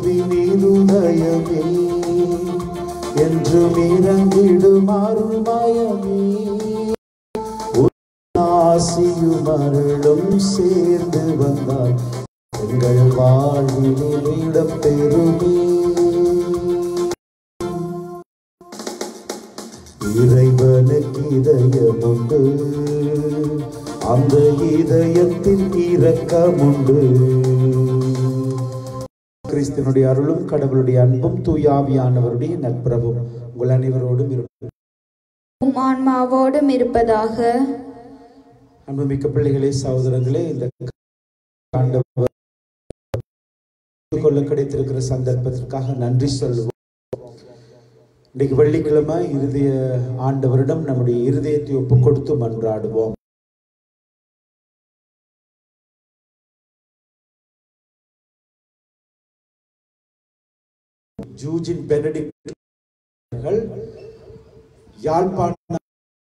இயேசுவின் இருதயமே என்றும் இறங்கிடும் அருள்மயமே ஆசியும் அருளும் சேர்ந்து வந்தால் எங்கள் வாழ்விலே இடம் பெறுமே இறைவனுக்கு இதயம் உண்டு அந்த இதயத்தில் இரக்கமுண்டு கிறிஸ்தனுடைய அருளும் கடவுளுடைய அன்பும் தூயாவியானவருடைய நட்புறவும் உங்கள் அனைவரோடும் இருக்கும் உம் ஆன்மாவோடும் இருப்பதாக அன்புமிக்க பிள்ளைகளே சகோதரர்களே இந்த ஆண்டவர் கொள்ள கிடைத்திருக்கிற சந்தர்ப்பத்திற்காக நன்றி சொல்லுவோம் இன்றைக்கு வெள்ளிக்கிழமை இருதய ஆண்டவரிடம் நம்முடைய இருதயத்தை ஒப்பு கொடுத்து மன்றாடுவோம் ஜூஜின் பெனடிக்டர்கள் யாழ்ப்பாண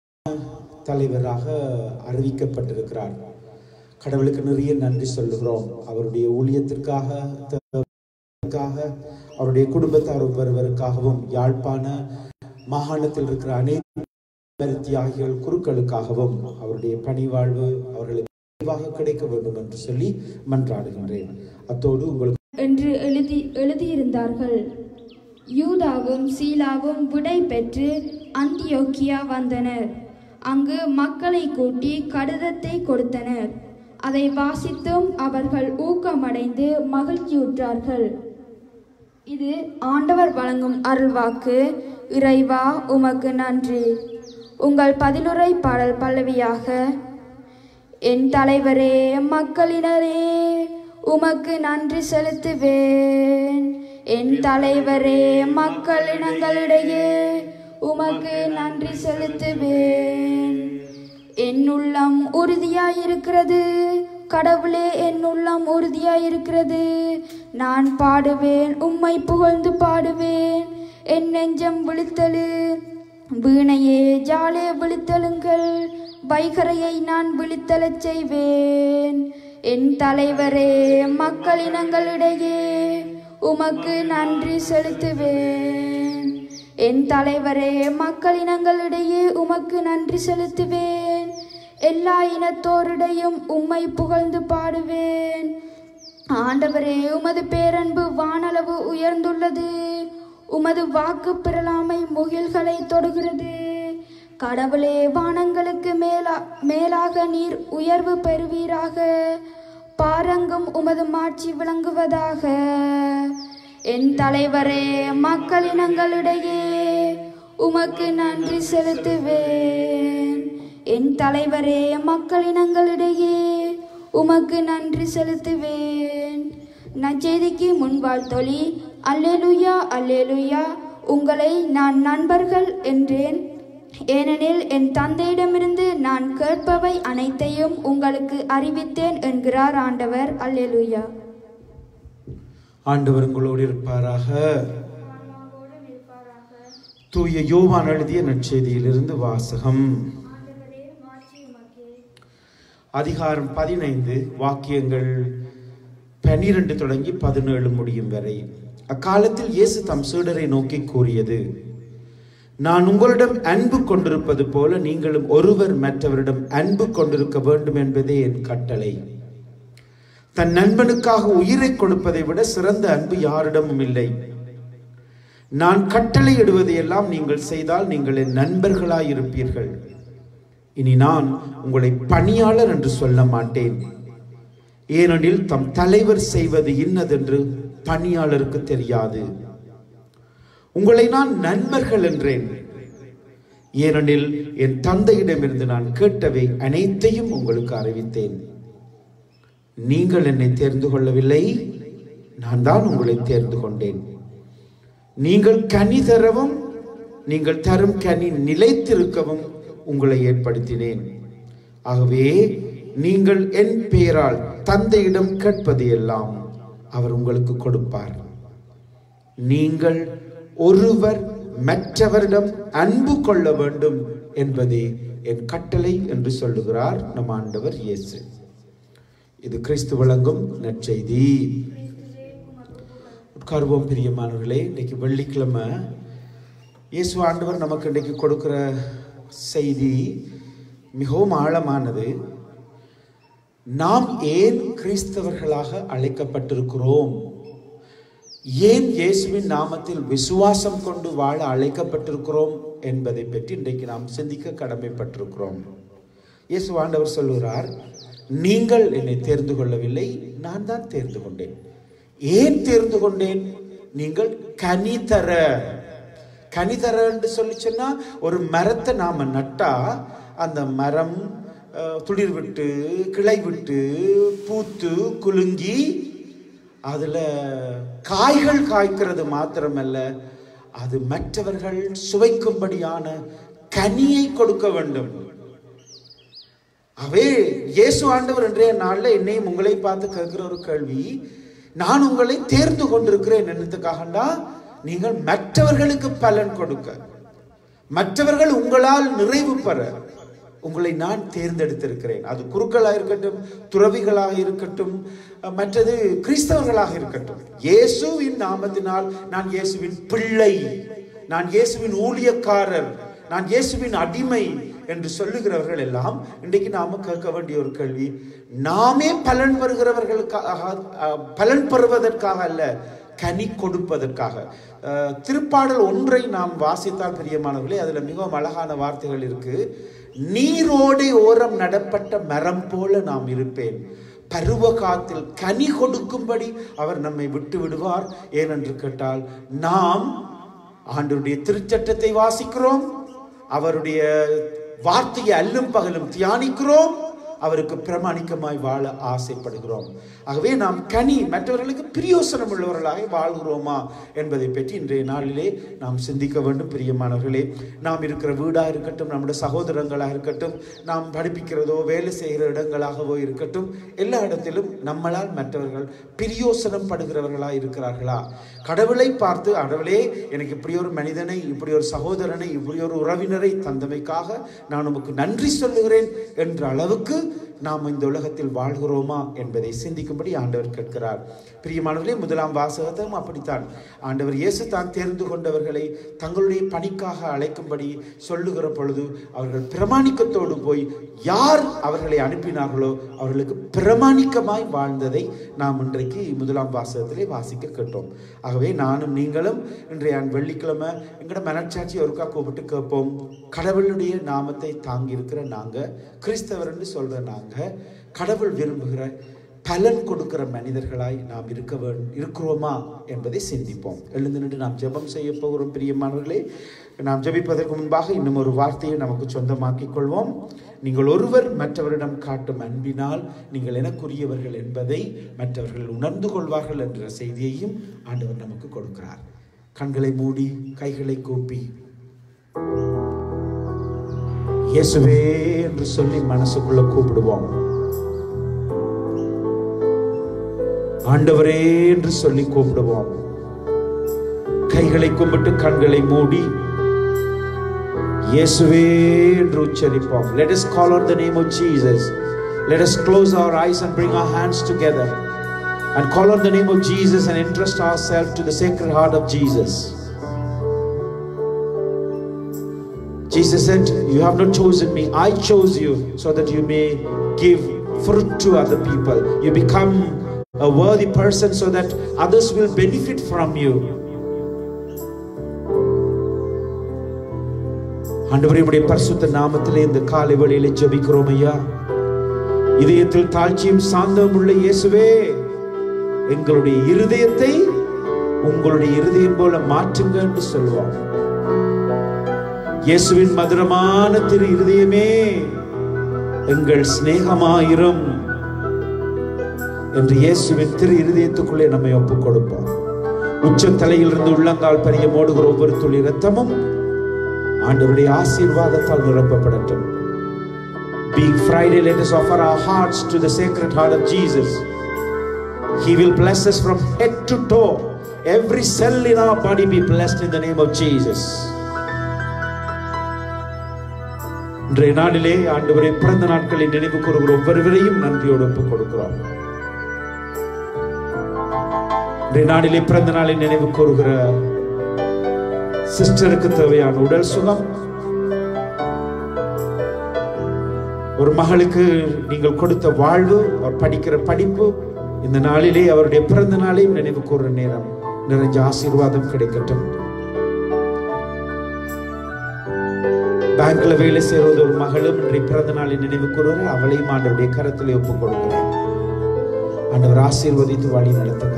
தலைவராக அறிவிக்கப்பட்டிருக்கிறார் கடவுளுக்கு நிறைய நன்றி சொல்லுகிறோம் அவருடைய ஊழியத்திற்காக க்காக, அவருடைய குடும்பத்தார் ஒவ்வொருவருக்காகவும் யாழ்ப்பாண மாகாணத்தில் இருக்கிற அனைத்து தியாகிகள் குருக்களுக்காகவும் அவருடைய பணிவாழ்வு அவர்களுக்கு விரைவாக கிடைக்க வேண்டும் என்று சொல்லி மன்றாடுகின்றேன் அத்தோடு உங்களுக்கு என்று எழுதி எழுதியிருந்தார்கள் யூதாவும் சீலாவும் விடை பெற்று அந்தியோக்கியா வந்தனர் அங்கு மக்களை கூட்டி கடிதத்தை கொடுத்தனர் அதை வாசித்தும் அவர்கள் ஊக்கமடைந்து மகிழ்ச்சியுற்றார்கள் இது ஆண்டவர் வழங்கும் அருள்வாக்கு இறைவா உமக்கு நன்றி உங்கள் பதிலுரை பாடல் பல்லவியாக என் தலைவரே மக்களினரே உமக்கு நன்றி செலுத்துவேன் என் தலைவரே மக்களினங்களிடையே உமக்கு நன்றி செலுத்துவேன் என் உள்ளம் உறுதியாயிருக்கிறது கடவுளே என் உள்ளம் உறுதியாயிருக்கிறது நான் பாடுவேன் உம்மை புகழ்ந்து பாடுவேன் என் நெஞ்சம் விழித்தழு வீணையே ஜாலே விழித்தழுங்கள் வைகரையை நான் விழித்தழச் செய்வேன் என் தலைவரே மக்களினங்களிடையே உமக்கு நன்றி செலுத்துவேன் என் தலைவரே மக்களினங்களிடையே உமக்கு நன்றி செலுத்துவேன் எல்லா இனத்தோரிடையும் உம்மை புகழ்ந்து பாடுவேன் ஆண்டவரே உமது பேரன்பு வானளவு உயர்ந்துள்ளது உமது வாக்கு பெறலாமை முகில்களை தொடுகிறது கடவுளே வானங்களுக்கு மேலா மேலாக நீர் உயர்வு பெறுவீராக பாரங்கும் உமது மாட்சி விளங்குவதாக என் தலைவரே மக்களினங்களிடையே உமக்கு நன்றி செலுத்துவேன் என் தலைவரே மக்களினங்களிடையே உமக்கு நன்றி செலுத்துவேன் நச்செய்திக்கு முன்பால் தொழி அல்லேலுயா அல்லேலுயா உங்களை நான் நண்பர்கள் என்றேன் ஏனெனில் என் தந்தையிடமிருந்து நான் கேட்பவை அனைத்தையும் உங்களுக்கு அறிவித்தேன் என்கிறார் ஆண்டவர் அல்லேலுயா ஆண்டவர் உங்களோடு இருப்பாராக தூய யோவான் எழுதிய நற்செய்தியிலிருந்து வாசகம் அதிகாரம் பதினைந்து வாக்கியங்கள் பனிரெண்டு தொடங்கி பதினேழு முடியும் வரை அக்காலத்தில் இயேசு தம் சீடரை நோக்கி கூறியது நான் உங்களிடம் அன்பு கொண்டிருப்பது போல நீங்களும் ஒருவர் மற்றவரிடம் அன்பு கொண்டிருக்க வேண்டும் என்பதே என் கட்டளை தன் நண்பனுக்காக உயிரை கொடுப்பதை விட சிறந்த அன்பு யாரிடமும் இல்லை நான் கட்டளையிடுவதையெல்லாம் நீங்கள் செய்தால் நீங்கள் என் நண்பர்களாய் இருப்பீர்கள் இனி நான் உங்களை பணியாளர் என்று சொல்ல மாட்டேன் ஏனெனில் தம் தலைவர் செய்வது இன்னதென்று பணியாளருக்கு தெரியாது உங்களை நான் நண்பர்கள் என்றேன் ஏனெனில் என் தந்தையிடமிருந்து நான் கேட்டவை அனைத்தையும் உங்களுக்கு அறிவித்தேன் நீங்கள் என்னை தேர்ந்து கொள்ளவில்லை நான் தான் உங்களை தேர்ந்து கொண்டேன் நீங்கள் கனி தரவும் நீங்கள் தரும் கனி நிலைத்திருக்கவும் உங்களை ஏற்படுத்தினேன் ஆகவே நீங்கள் என் பெயரால் தந்தையிடம் கேட்பது எல்லாம் அவர் உங்களுக்கு கொடுப்பார் நீங்கள் ஒருவர் மற்றவரிடம் அன்பு கொள்ள வேண்டும் என்பதே என் கட்டளை என்று சொல்லுகிறார் நம் ஆண்டவர் இயேசு இது கிறிஸ்து வழங்கும் நற்செய்தி உட்காருவோம் பிரியமானவர்களே இன்னைக்கு வெள்ளிக்கிழமை இயேசு ஆண்டவர் நமக்கு இன்றைக்கு கொடுக்கிற செய்தி மிகவும் ஆழமானது நாம் ஏன் கிறிஸ்தவர்களாக அழைக்கப்பட்டிருக்கிறோம் ஏன் இயேசுவின் நாமத்தில் விசுவாசம் கொண்டு வாழ அழைக்கப்பட்டிருக்கிறோம் என்பதை பற்றி இன்றைக்கு நாம் சிந்திக்க கடமைப்பட்டிருக்கிறோம் இயேசு ஆண்டவர் சொல்லுகிறார் நீங்கள் என்னை தேர்ந்து கொள்ளவில்லை நான் தான் தேர்ந்து கொண்டேன் ஏன் தேர்ந்து கொண்டேன் நீங்கள் கனி தர கனி தர என்று சொல்லி சொன்னா ஒரு மரத்தை நாம நட்டா அந்த மரம் அஹ், துளிர் விட்டு கிளை விட்டு பூத்து குலுங்கி அதுல காய்கள் காய்க்கிறது மாத்திரமல்ல அது மற்றவர்கள் சுவைக்கும்படியான கனியை கொடுக்க வேண்டும் அவே இயேசு ஆண்டவர் இன்றைய நாள்ல என்னையும் உங்களை பார்த்து கேட்கிற ஒரு கேள்வி நான் உங்களை தேர்ந்து கொண்டிருக்கிறேன் என்னத்துக்காகண்டா நீங்கள் மற்றவர்களுக்கு பலன் கொடுக்க மற்றவர்கள் உங்களால் நிறைவு பெற உங்களை நான் தேர்ந்தெடுத்திருக்கிறேன் அது குருக்களாக இருக்கட்டும் துறவிகளாக இருக்கட்டும் அஹ், மற்றது கிறிஸ்தவர்களாக இருக்கட்டும் இயேசுவின் நாமத்தினால் நான் இயேசுவின் பிள்ளை நான் இயேசுவின் ஊழியக்காரர் நான் இயேசுவின் அடிமை என்று சொல்லுகிறவர்கள் எல்லாம் இன்றைக்கு நாம கேட்க வேண்டிய ஒரு கேள்வி நாமே பலன் பெறுகிறவர்களுக்காக அஹ், பலன் பெறுவதற்காக அல்ல கனி கொடுப்பதற்காக அஹ், திருப்பாடல் ஒன்றை நாம் வாசித்தால் பிரியமானவர்களே அதுல மிகவும் அழகான வார்த்தைகள் இருக்கு நீரோடை ஓரம் நடப்பட்ட மரம் போல நாம் இருப்பேன் பருவ காத்தில் கனி கொடுக்கும்படி அவர் நம்மை விட்டு விடுவார் ஏனென்று கேட்டால் நாம் ஆண்டவருடைய திருச்சட்டத்தை வாசிக்கிறோம் அவருடைய வார்த்தையை அல்லும் பகலும் தியானிக்கிறோம் அவருக்கு பிரமாணிக்கமாய் வாழ ஆசைப்படுகிறோம் ஆகவே நாம் கனி மற்றவர்களுக்கு பிரியோசனம் உள்ளவர்களாக வாழ்கிறோமா என்பதை பற்றி இன்றைய நாளிலே நாம் சிந்திக்க வேண்டும் பிரியமானவர்களே நாம் இருக்கிற வீடாக இருக்கட்டும் நம்முடைய சகோதரங்களாக இருக்கட்டும் நாம் படிப்பிக்கிறதோ வேலை செய்கிற இடங்களாகவோ இருக்கட்டும் எல்லா இடத்திலும் நம்மளால் மற்றவர்கள் பிரியோசனம் படுகிறவர்களாக இருக்கிறார்களா கடவுளை பார்த்து கடவுளே எனக்கு இப்படி ஒரு மனிதனை இப்படி ஒரு சகோதரனை இப்படி ஒரு உறவினரை தந்தமைக்காக நான் உமக்கு நன்றி சொல்லுகிறேன் என்ற அளவுக்கு நாம் இந்த உலகத்தில் வாழ்கிறோமா என்பதை சிந்திக்கும்படி ஆண்டவர் கேட்கிறார் பிரியமானவர்களே முதலாம் வாசகத்தும் அப்படித்தான் ஆண்டவர் இயேசு தான் தேர்ந்து கொண்டவர்களை தங்களுடைய பணிக்காக அழைக்கும்படி சொல்லுகிற பொழுது அவர்கள் பிரமாணிக்கத்தோடு போய் யார் அவர்களை அனுப்பினார்களோ அவர்களுக்கு பிரமாணிக்கமாய் வாழ்ந்ததை நாம் இன்றைக்கு முதலாம் வாசகத்திலே வாசிக்க கேட்டோம் ஆகவே நானும் நீங்களும் இன்றைய வெள்ளிக்கிழமை எங்களோட மனச்சாட்சி ஒருக்கா கூப்பிட்டு கேட்போம் கடவுளுடைய நாமத்தை தாங்கி இருக்கிற நாங்க கிறிஸ்தவர்னு சொல்ற நாங்க கடவுள் விரும்புகிற பலன் கொடுக்கிற மனிதர்களாய் நாம் இருக்க வேண்டும் இருக்கிறோமா என்பதை சிந்திப்போம் எழுந்து நின்று நாம் ஜெபம் செய்ய போகிறோம் பிரியமானவர்களே நாம் ஜெபிப்பதற்கு முன்பாக இன்னும் ஒரு வார்த்தையை நமக்கு சொந்தமாக்கிக் கொள்வோம் நீங்கள் ஒருவர் மற்றவரிடம் காட்டும் அன்பினால் நீங்கள் எனக்குரியவர்கள் என்பதை மற்றவர்கள் உணர்ந்து கொள்வார்கள் என்ற செய்தியையும் ஆண்டவர் நமக்கு கொடுக்கிறார் கண்களை மூடி கைகளை கூப்பி இயேசுவே என்று சொல்லி மனசுக்குள்ள கூப்பிடுவோம் ஆண்டவரே என்று சொல்லி கூப்பிடுவோம் கைகளை கும்பிட்டு கண்களை மூடி இயேசுவே என்று உச்சரிப்போம் let us call on the name of jesus let us close our eyes and bring our hands together and call on the name of jesus and entrust ourselves to the sacred heart of jesus Jesus said, You have not chosen me, I chose you so that you may give fruit to other people. You become a worthy person so that others will benefit from you. ஆண்டவரே உடைய பரிசுத்த நாமத்திலே இந்த காலை வேளையிலே ஜெபிக்கிறோம் ஐயா இதயத்தில் தாழ்ச்சியும் சாந்தமும் உள்ள இயேசுவே எங்களுடைய இருதயத்தை உங்களுடைய இருதயம் போல மாற்றுங்க என்று சொல்லுவோம் இயேசுவின் மதுரமான திரு இருதயமே எங்கள் சிநேகமாயிரும் என்று இயேசுவின் திரு இருதயத்துக்குள்ளே நம்மை ஒப்புக் கொடுப்போம் உச்ச தலையிலிருந்து உள்ளங்கால் பரிய ஓடுகிற ஒவ்வொரு துளி ரத்தமும் ஆண்டவருடைய ஆசீர்வாதத்தால் நிரப்பப்படட்டும் Being Friday, let us offer our hearts to the sacred heart of Jesus. He will bless us from head to toe. Every cell in our body be blessed in the name of Jesus. இன்றைய நாளிலே ஆண்டவரை பிறந்த நாட்களை நினைவு கூறுகிற ஒவ்வொருவரையும் நன்றியோடு ஒப்புக் கொடுக்கிறோம் இன்றைய நாளிலே பிறந்த நாளை நினைவு கூறுகிற சிஸ்டருக்கு தேவையான உடல் சுகம் ஒரு மகளுக்கு நீங்கள் கொடுத்த வாழ்வு அவர் படிக்கிற படிப்பு இந்த நாளிலே அவருடைய பிறந்த நாளையும் நினைவு கூறுற நேரம் நிறைஞ்ச ஆசீர்வாதம் கிடைக்கட்டும் பேங்க்ல வேலை செய்வது ஒரு மகளும் இன்றைய பிறந்த நாளை நினைவு கூறுவார் அவளையும் ஆண்டவருடைய கரத்திலே ஒப்புக் கொடுக்கிறேன் ஆண்டவர் ஆசீர்வதித்து வழி நடத்துங்க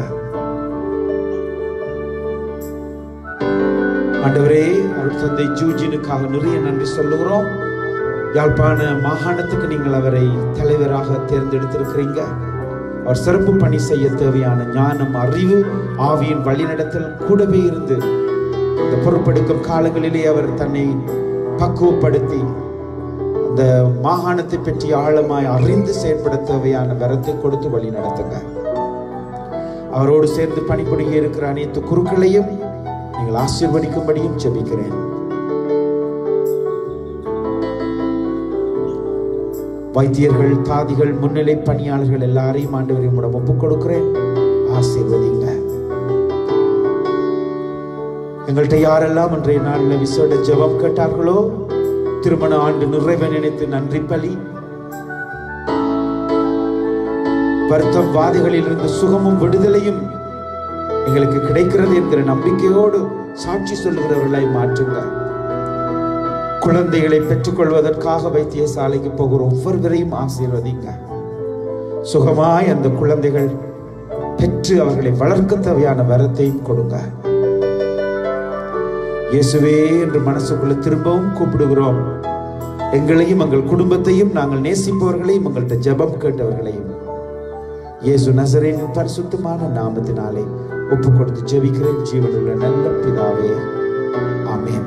ஆண்டவரே அருள் தந்தை ஜூஜினுக்காக நிறைய நன்றி சொல்லுகிறோம் யாழ்ப்பாண மாகாணத்துக்கு நீங்கள் அவரை தலைவராக தேர்ந்தெடுத்திருக்கிறீங்க அவர் சிறப்பு பணி செய்ய தேவையான ஞானம் அறிவு ஆவியின் வழிநடத்தல் கூடவே இருந்து இந்த பொறுப்பெடுக்கும் காலங்களிலே அவர் தன்னை பக்குவப்படுத்தி அந்த மாகாணத்தை பற்றி ஆழமாய் அறிந்து செயற்பட தேவையான வரத்தை கொடுத்து வழி நடத்துங்க அவரோடு சேர்ந்து பணிபுரிய இருக்கிற அனைத்து குருக்களையும் நீங்கள் ஆசீர்வதிக்கும்படியும் ஜெபிக்கிறேன் வைத்தியர்கள் தாதிகள் முன்னிலை பணியாளர்கள் எல்லாரையும் ஆண்டவரையும் உடன் ஒப்புக் கொடுக்கிறேன் ஆசீர்வதிங்க எங்கள்கிட்ட யாரெல்லாம் இன்றைய நாளில் விசேட ஜெபம் கேட்டார்களோ திருமண ஆண்டு நிறைவை நினைத்து நன்றி பலி வருத்தம் வாதிகளில் இருந்து சுகமும் விடுதலையும் எங்களுக்கு கிடைக்கிறது என்கிற நம்பிக்கையோடு சாட்சி சொல்லுகிறவர்களை மாற்றுங்க குழந்தைகளை பெற்றுக்கொள்வதற்காக வைத்தியசாலைக்கு போகிற ஒவ்வொருவரையும் ஆசீர்வதிங்க சுகமாய் அந்த குழந்தைகள் பெற்று அவர்களை வளர்க்க தேவையான வரத்தையும் கொடுங்க இயேசுவே என்று மனசுக்குள்ள திரும்பவும் கூப்பிடுகிறோம் எங்களையும் எங்கள் குடும்பத்தையும் நாங்கள் நேசிப்பவர்களையும் எங்கள்கிட்ட ஜெபம் கேட்டவர்களையும் இயேசு நசரேன் பரிசுத்தமான நாமத்தினாலே ஒப்பு கொடுத்து ஜெபிக்கிறேன் ஜீவனுள்ள நல்ல பிதாவே ஆமென்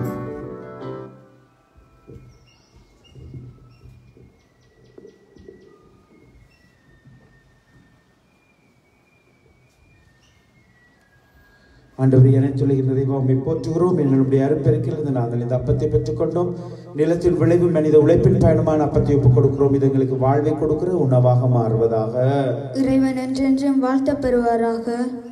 ஆண்டவர் என சொல்லுகிற தெய்வம் உம்மை போற்றுகிறோம் என்னுடைய அருப்பெருக்கிலிருந்து நாங்கள் இந்த அப்பத்தை பெற்றுக்கொண்டோம் நிலத்தின் விளைவு மனித உழைப்பின் பயணமான அப்பத்தை ஒப்புக் கொடுக்கிறோம் இது எங்களுக்கு வாழ்வை கொடுக்கிற உணவாக மாறுவதாக இறைவன் என்றென்றும் வாழ்த்தப் பெறுவாராக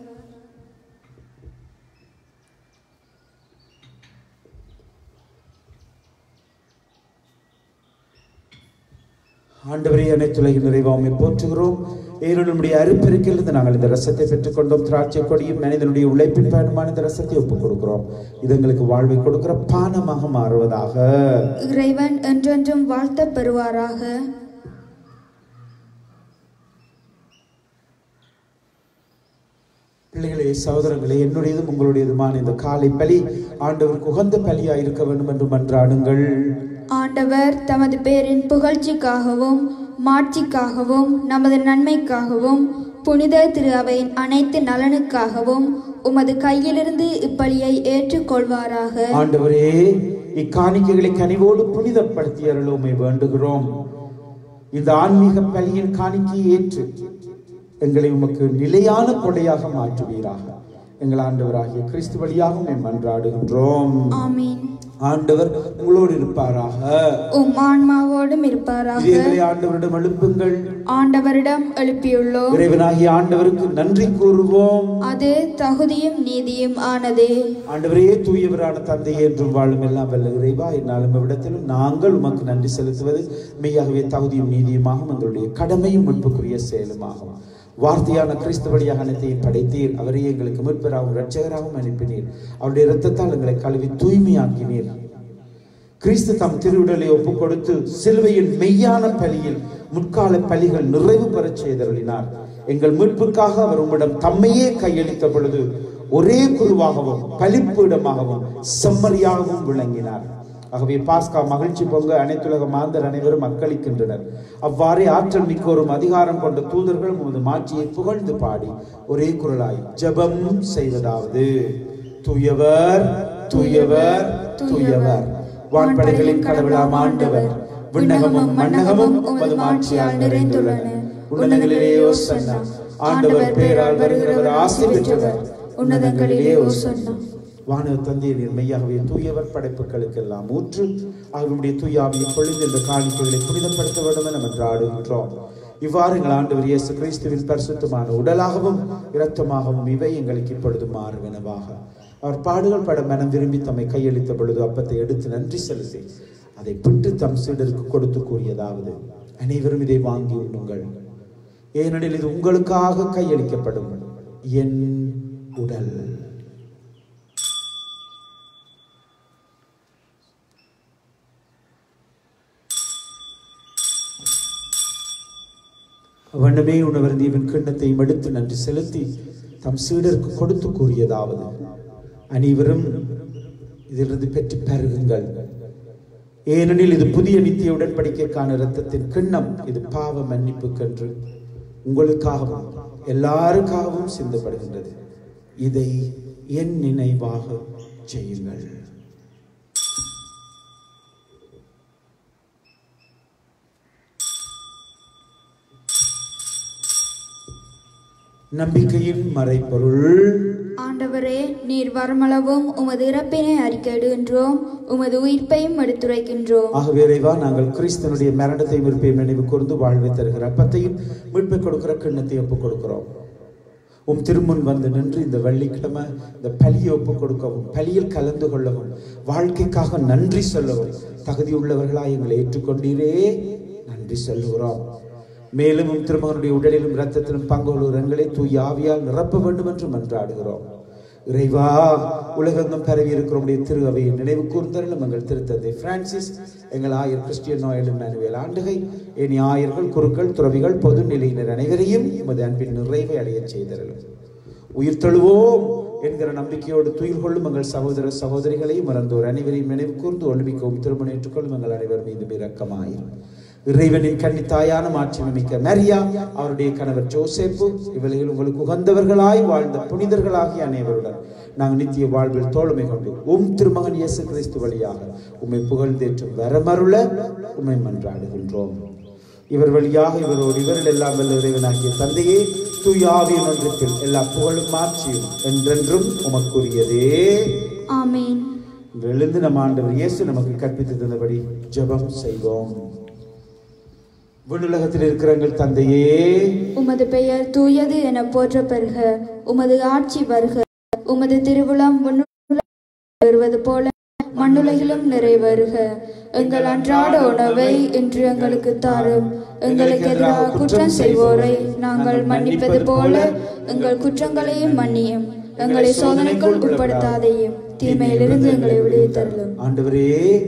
ஆண்டவரே அனைத்துலகின் நிறைவாமை போற்றுகிறோம் ஏனெனும் நம்முடைய அருப்பெருக்கிலிருந்து நாங்கள் இந்த ரசத்தை பெற்றுக்கொண்டோம் திராட்சை கொடியும் மனிதனுடைய உழைப்பின் பயணமான இந்த ரசத்தை ஒப்புக் கொடுக்கிறோம் இது எங்களுக்கு வாழ்வை கொடுக்கிற பானமாக மாறுவதாக இறைவன் என்றென்றும் வாழ்த்தப் பெறுவாராக பிள்ளைகளே சகோதரங்களே என்னுடையதும் உங்களுடையதுமான இந்த காலை பலி ஆண்டவருக்கு உகந்த பலியா இருக்க வேண்டும் என்று மன்றாடுங்கள் ஆண்டவர் தமது பேரின் புகழ்ச்சிக்காகவும் மாட்சிக்காகவும் நமது நன்மைக்காகவும் புனித திரு அவையின் அனைத்து நலனுக்காகவும் உமது கையிலிருந்து இப்பலியை ஏற்றுக்கொள்வாராக ஆண்டவரே இக்காணிக்கைகளை கனிவோடு புனிதப்படுத்தி அருளுமை வேண்டுகிறோம் இந்த ஆன்மீக பலியின் காணிக்கையை ஏற்று எங்களை உமக்கு நிலையான கொடையாக மாற்றுவீராக எங்கள் ஆண்டவராகிய கிறிஸ்து வழியாக உம்மை மன்றாடுகின்றோம் ஆமீன் ஆண்டவர் உங்களோடு இருப்பாராக உம் ஆன்மாவோடும் இருப்பாராக இதயங்களை ஆண்டவரிடம் எழுப்புங்கள் ஆண்டவரிடம் எழுப்பியுள்ளோம் இறைவனாகிய ஆண்டவருக்கு நன்றி கூறுவோம் அது தகுதியும் நீதியும் ஆனதே ஆண்டவரே தூயவரான தந்தையே என்றும் வாழும் எல்லாம் வல்ல இறைவா என்னாலும் இவ்விடத்திலும் நாங்கள் உமக்கு நன்றி செலுத்துவது மெய்யாகவே தகுதியும் நீதியுமாகும் எங்களுடைய கடமையும் முன்புக்குரிய செயலுமாகும் வார்த்தையான கிறிஸ்து வழியாக அனைத்தையும் படைத்தீர் அவரை எங்களுக்கு மீட்பராகவும் இரட்சகராகவும் அனுப்பினீர் அவருடைய இரத்தத்தால் எங்களை கழுவி தூய்மையாக்கினீர் கிறிஸ்து தம் திருவுடலை ஒப்புக் கொடுத்து சிலுவையின் மெய்யான பலியில் முற்கால பலிகள் நிறைவு பெறச் செய்தருளினார் எங்கள் மீட்புக்காக அவர் உம்மிடம் தம்மையே கையளித்த பொழுது ஒரே குருவாகவும் பலிப்பீடமாகவும் செம்மறியாகவும் விளங்கினார் ஆகவே பாஸ்கா மகிழ்ச்சி பொங்க அனைத்துலக மாந்தர் அனைவரும் அக்களிக்கின்றனர் அவ்வாறே ஆற்றல் மிக்கோரும் அதிகாரம் கொண்ட தூதர்கள் உமது மாட்சியை புகழ்ந்து பாடி ஒரே குரலாய் ஜெபம் செய்வதாவது தூயவர் தூயவர் தூயவர் வான்படைகளின் கடவுளாம் ஆண்டவர் விண்ணகமும் மண்ணகமும் உமது மாட்சியால் நிறைந்துள்ளன உன்னதங்களிலே ஓசன்னா ஆண்டவர் பேரால் வருகிறவர் ஆசை பெற்றவர் உன்னதங்களிலே ஓசன்னா வான தந்தையை மெய்யாகவே தூயவர் படைப்புகளுக்கெல்லாம் ஊற்று அவர்களுடைய தூயாவியை பொழிந்து இந்த காணிக்கைகளை புனிதப்படுத்த வேண்டும் என மன்றாடுகின்றோம் இவ்வாறு எங்கள் ஆண்டவர் இயேசு கிறிஸ்துவின் பரிசுத்தமான உடலாகவும் இரத்தமாகவும் இவை எங்களுக்கு இப்பொழுது மாறுவனவாக அவர் பாடுகள் பட மனம் விரும்பி தம்மை கையளித்த பொழுது அப்பத்தை எடுத்து நன்றி செலுத்தி அதை பிட்டு தம் சீடருக்கு கொடுத்து கூறியதாவது அனைவரும் இதை வாங்கி உண்ணுங்கள் ஏனெனில் இது உங்களுக்காக கையளிக்கப்படும் என் உடல் வண்ணமே உணவர் தீவின் கிண்ணத்தையும் எடுத்து நன்றி செலுத்தி தம் சீடருக்கு கொடுத்து கூறியதாவது அனைவரும் இதிலிருந்து பெற்று பருகுங்கள் ஏனெனில் இது புதிய நித்திய உடன்படிக்கைக்கான இரத்தத்தின் கிண்ணம் இது பாவ மன்னிப்புக்கென்று உங்களுக்காகவும் எல்லாருக்காகவும் சிந்தப்படுகின்றது இதை என் நினைவாக செய்யுங்கள் நம்பிக்கையின் மறைபொருள் ஆண்டவரே நீர் வரமளவும் உமது இறப்பினை அறிக்கையிடுகின்றோம் உமது உயிர்ப்பையும் எடுத்துரைக்கின்றோம் ஆகவே இறைவா நாங்கள் கிறிஸ்தனுடைய மரணத்தை விருப்பையும் நினைவு கூர்ந்து வாழ்வை தருகிற அப்பத்தையும் மீட்பை கொடுக்கிற கிண்ணத்தை ஒப்புக் கொடுக்கிறோம் உம் திருமுன் வந்து நின்று இந்த வெள்ளிக்கிழமை இந்த பலியை ஒப்புக் கொடுக்கவும் பலியில் கலந்து கொள்ளவும் வாழ்க்கைக்காக நன்றி சொல்லவும் தகுதியுள்ளவர்களாய் எங்களை ஏற்றுக்கொண்டீரே நன்றி சொல்லுகிறோம் மேலும் உம் திருமகனுடைய உடலிலும் இரத்தத்திலும் பங்கு கொள்கிற எங்களை தூய் ஆவியால் நிரப்ப வேண்டும் என்று மன்றாடுகிறோம் இறைவா உலகெங்கும் பரவி இருக்கிற உடைய திரு அவையை நினைவு கூர்ந்தருளும் எங்கள் திருத்தந்தை பிரான்சிஸ் எங்கள் ஆயர் கிறிஸ்டியன் நோயலும் நனுவேல் ஆண்டுகை இனி ஆயர்கள் குருக்கள் துறவிகள் பொது நிலையினர் அனைவரையும் உமது அன்பின் நிறைவை அடையச் செய்தருளும் உயிர் தழுவோம் என்கிற நம்பிக்கையோடு துயில் கொள்ளும் எங்கள் சகோதர சகோதரிகளையும் மறந்தோர் அனைவரையும் நினைவு கூர்ந்து ஒளிமிக்கவும் திருமணம் ஏற்றுக்கொள்ளும் எங்கள் அனைவர் மீது இரக்கமாயிரும் இறைவனின் கன்னி தாயான மாட்சிமை மிக்க மரியா அவருடைய கணவர் ஜோசேப்பு இவர்கள் உங்களுக்கு உகந்தவர்களாய் வாழ்ந்த புனிதர்களாகிய அனைவருடன் நாங்கள் நித்திய வாழ்வில் தோழமை கொண்டு உம் திருமகன் இயேசு கிறிஸ்து வழியாக உம்மை புகழ்ந்தேற்றும் வரமருள உம்மை மன்றாடுகின்றோம் இவர் வழியாக இவரோடு இவரில் எல்லாம் வல்ல இறைவனாகிய தந்தையே தூயாவியின் ஒன்றத்தில் எல்லா புகழும் மாற்றியும் என்றென்றும் உமக்குரியதே ஆமேன் இன்று எழுந்து நம் ஆண்டவர் இயேசு நமக்கு கற்பித்து தந்தபடி ஜெபம் செய்வோம் விண்ணுலகத்தில் இருக்கிற எங்கள் தந்தையே உமது பெயர் தூயது என போற்ற பெறுக உமது ஆட்சி வருக உமது திருவுளம் விண்ணுலகில் வருவது போல மண்ணுலகிலும் நிறைவேறுக எங்கள் அன்றாட உணவை இன்று எங்களுக்கு தாரும் எங்களுக்கு எதிராக குற்றம் செய்வோரை நாங்கள் மன்னிப்பது போல எங்கள் குற்றங்களையும் மன்னியும் எங்களை சோதனைக்குள் உட்படுத்தாதையும் தீமையிலிருந்து எங்களை விடுவித்தருளும் ஆண்டவரே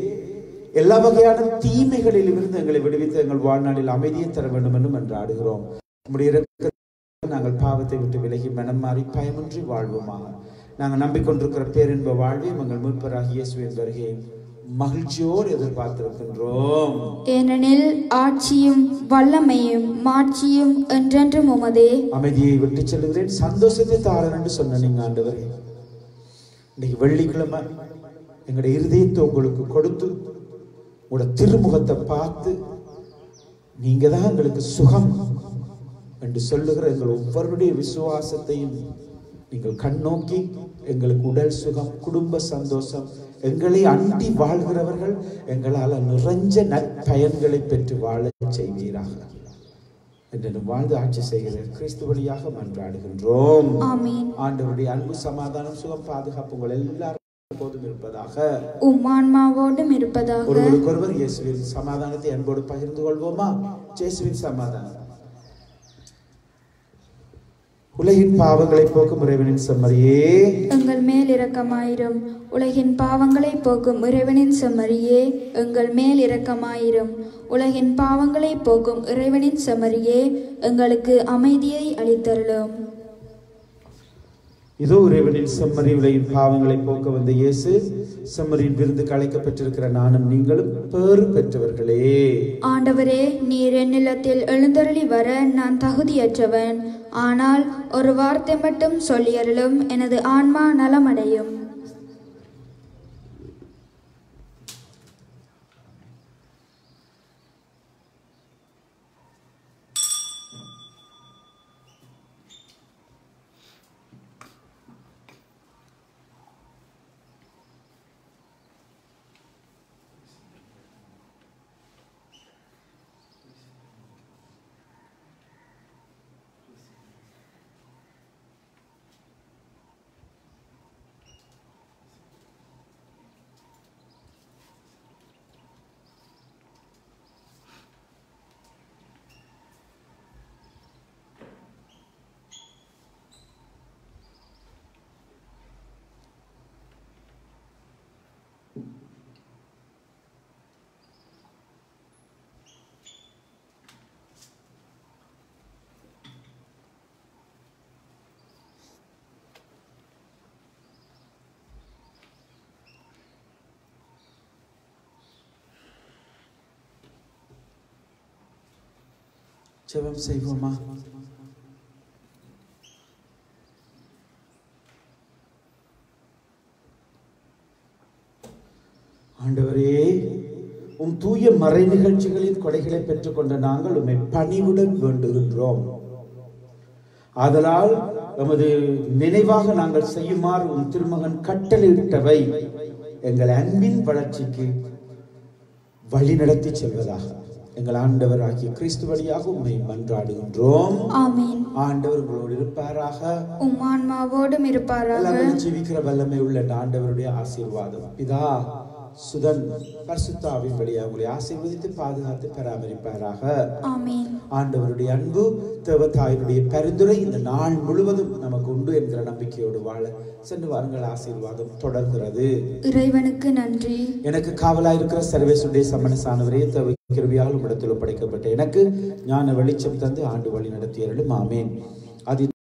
எல்லா வகையான தீமைகளில் இருந்து எங்களை விடுவித்து எங்கள் வாழ்நாளில் அமைதியை தர வேண்டும் என்று மன்றாடுகிறோம் உம்முடைய இரக்கத்தால் நாங்கள் பாவத்தை விட்டு விலகி மனம் மாறி பயமின்றி வாழ்வோமாக நாங்கள் நம்பிக்கொண்டிருக்கிற பேரின்ப வாழ்வையும் எங்கள் மீட்பராகிய இயேசுவின் வருகையை மகிழ்ச்சியோடு எதிர்பார்த்திருக்கின்றோம் ஏனெனில் ஆட்சியும் வல்லமையும் மாட்சியும் என்றென்றும் உமதே அமைதியை விட்டு செல்லுகிறேன் சந்தோஷத்தை தாரன் என்று சொன்ன நீங்க ஆண்டவரே இன்னைக்கு வெள்ளிக்கிழமை எங்களுடைய இருதயத்தை உங்களுக்கு கொடுத்து உங்களோட திருமுகத்தை பார்த்து நீங்க தான் எங்களுக்கு சுகம் என்று சொல்லுகிற எங்கள் ஒவ்வொருடைய விசுவாசத்தையும் நீங்கள் கண்ணோக்கி எங்களுக்கு உடல் சுகம் குடும்ப சந்தோஷம் எங்களை அண்டி வாழ்கிறவர்கள் எங்களால் நிறைஞ்ச நற்பயன்களை பெற்று வாழச் செய்வீராக என்று வாழ்ந்து ஆட்சி செய்கிற கிறிஸ்து வழியாக மன்றாடுகின்றோம் ஆமீன் ஆண்டவருடைய அன்பு சமாதானம் சுகம் பாதுகாப்பு உங்கள் எல்லாரும் போதும் இருப்பதாக உம் ஆன்மாவோடும் இருப்பதாக ஒருவருக்கொருவர் இயேசுவின் சமாதானத்தை அன்போடு பகிர்ந்து கொள்வோமா இயேசுவின் சமாதானம் உலகின் பாவங்களை போக்கும் இறைவனின் செம்மறியே எங்கள் மேல் இரக்கமாயிரும் உலகின் பாவங்களை போக்கும் இறைவனின் செம்மறியே எங்கள் மேல் இரக்கமாயிரும் உலகின் பாவங்களை போக்கும் இறைவனின் செம்மறியே எங்களுக்கு அமைதியை அளித்தருளும் இதோ இறைவனின் செம்மறி உலகின் பாவங்களை போக்க வந்த இயேசு செம்மறியின் விருந்து கலைக்கப்பட்டிருக்கிற நானும் நீங்களும் பேறு பெற்றவர்களே ஆண்டவரே நீர் என்னிலத்தில் எழுந்தருளி வர நான் தகுதியற்றவன் ஆனால் ஒரு வார்த்தை மட்டும் சொல்லியருளும் எனது ஆன்மா நலமடையும் ஜெபம் செய்வோமா ஆண்டவரே உம் தூய மறை நிகழ்ச்சிகளின் கொடைகளை பெற்றுக்கொண்ட நாங்கள் உம்மை பணிவுடன் வேண்டுகின்றோம் ஆதலால் எமது நினைவாக நாங்கள் செய்யுமாறு உம் திருமகன் கட்டளையிட்டவை எங்கள் அன்பின் வளர்ச்சிக்கு வழி நடத்தி செல்வதாக எங்கள் ஆண்டவர் ஆகிய கிறிஸ்து வழியாக உம்மை மன்றாடுகின்றோம் ஆமீன் ஆண்டவர் உங்களோடு இருப்பாராக உம் ஆன்மாவோடும் இருப்பாராக எல்லாமே ஜீவிக்கிற வல்லமை உள்ள இந்த ஆண்டவருடைய ஆசீர்வாதம் பிதா சுதன் பரிசுத்தாவின் வழியாக உங்களை ஆசீர்வதித்து பாதுகாத்து பராமரிப்பாராக ஆமீன் ஆண்டவருடைய அன்பு தேவதாயினுடைய பரிந்துரை இந்த நாள் முழுவதும் நமக்கு உண்டு என்கிற நம்பிக்கையோடு வாழ சென்று வாருங்கள் ஆசீர்வாதம் தொடர்கிறது இறைவனுக்கு நன்றி எனக்கு காவலாயிருக்கிற சர்வேசுடைய சம்மனசானவரே தேவை கிருபியால் உம்மிடத்தில் ஒப்படைக்கப்பட்ட எனக்கு ஞான வெளிச்சம் தந்து ஆண்டு வழி நடத்தியர்களும் ஆமேன் அது